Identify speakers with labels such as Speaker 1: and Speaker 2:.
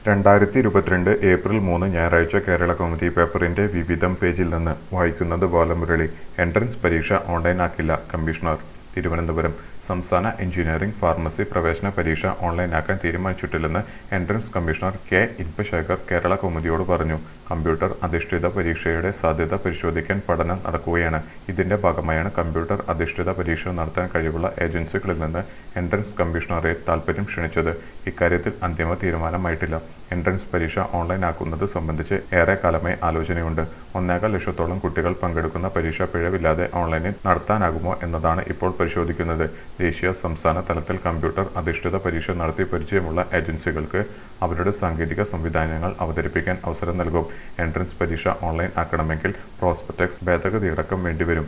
Speaker 1: രണ്ടായിരത്തി ഇരുപത്തിരണ്ട് ഏപ്രിൽ മൂന്ന് ഞായറാഴ്ച കേരള കൗമുദി പേപ്പറിന്റെ വിവിധം പേജിൽ നിന്ന് വായിക്കുന്നത് ബാലമുരളി എൻട്രൻസ് പരീക്ഷ ഓൺലൈനാക്കില്ല കമ്മീഷണർ തിരുവനന്തപുരം സംസ്ഥാന എഞ്ചിനീയറിംഗ് ഫാർമസി പ്രവേശന പരീക്ഷ ഓൺലൈനാക്കാൻ തീരുമാനിച്ചിട്ടില്ലെന്ന് entrance commissioner K Inbasekar Kerala കൗമുദിയോട് പറഞ്ഞു കമ്പ്യൂട്ടർ അധിഷ്ഠിത പരീക്ഷയുടെ സാധ്യത പരിശോധിക്കാൻ പഠനം നടക്കുകയാണ് ഇതിന്റെ ഭാഗമായാണ് കമ്പ്യൂട്ടർ അധിഷ്ഠിത പരീക്ഷ നടത്താൻ കഴിവുള്ള ഏജൻസികളിൽ നിന്ന് എൻട്രൻസ് കമ്മീഷണറേറ്റ് താൽപര്യം ക്ഷണിച്ചത് ഇക്കാര്യത്തിൽ അന്തിമ തീരുമാനമായിട്ടില്ല എൻട്രൻസ് പരീക്ഷ ഓൺലൈനാക്കുന്നത് സംബന്ധിച്ച് ഏറെക്കാലമായി ആലോചനയുണ്ട് ഒന്നേകാൽ ലക്ഷത്തോളം കുട്ടികൾ പങ്കെടുക്കുന്ന പരീക്ഷ പിഴവില്ലാതെ ഓൺലൈനിൽ നടത്താനാകുമോ എന്നതാണ് ഇപ്പോൾ പരിശോധിക്കുന്നത് ദേശീയ സംസ്ഥാന തലത്തിൽ കമ്പ്യൂട്ടർ അധിഷ്ഠിത പരീക്ഷ നടത്തി പരിചയമുള്ള ഏജൻസികൾക്ക് അവരുടെ സാങ്കേതിക സംവിധാനങ്ങൾ അവതരിപ്പിക്കാൻ അവസരം നൽകും എൻട്രൻസ് പരീക്ഷ ഓൺലൈൻ ആക്കണമെങ്കിൽ പ്രോസ്പെക്ടസ് ഭേദഗതിയടക്കം വേണ്ടിവരും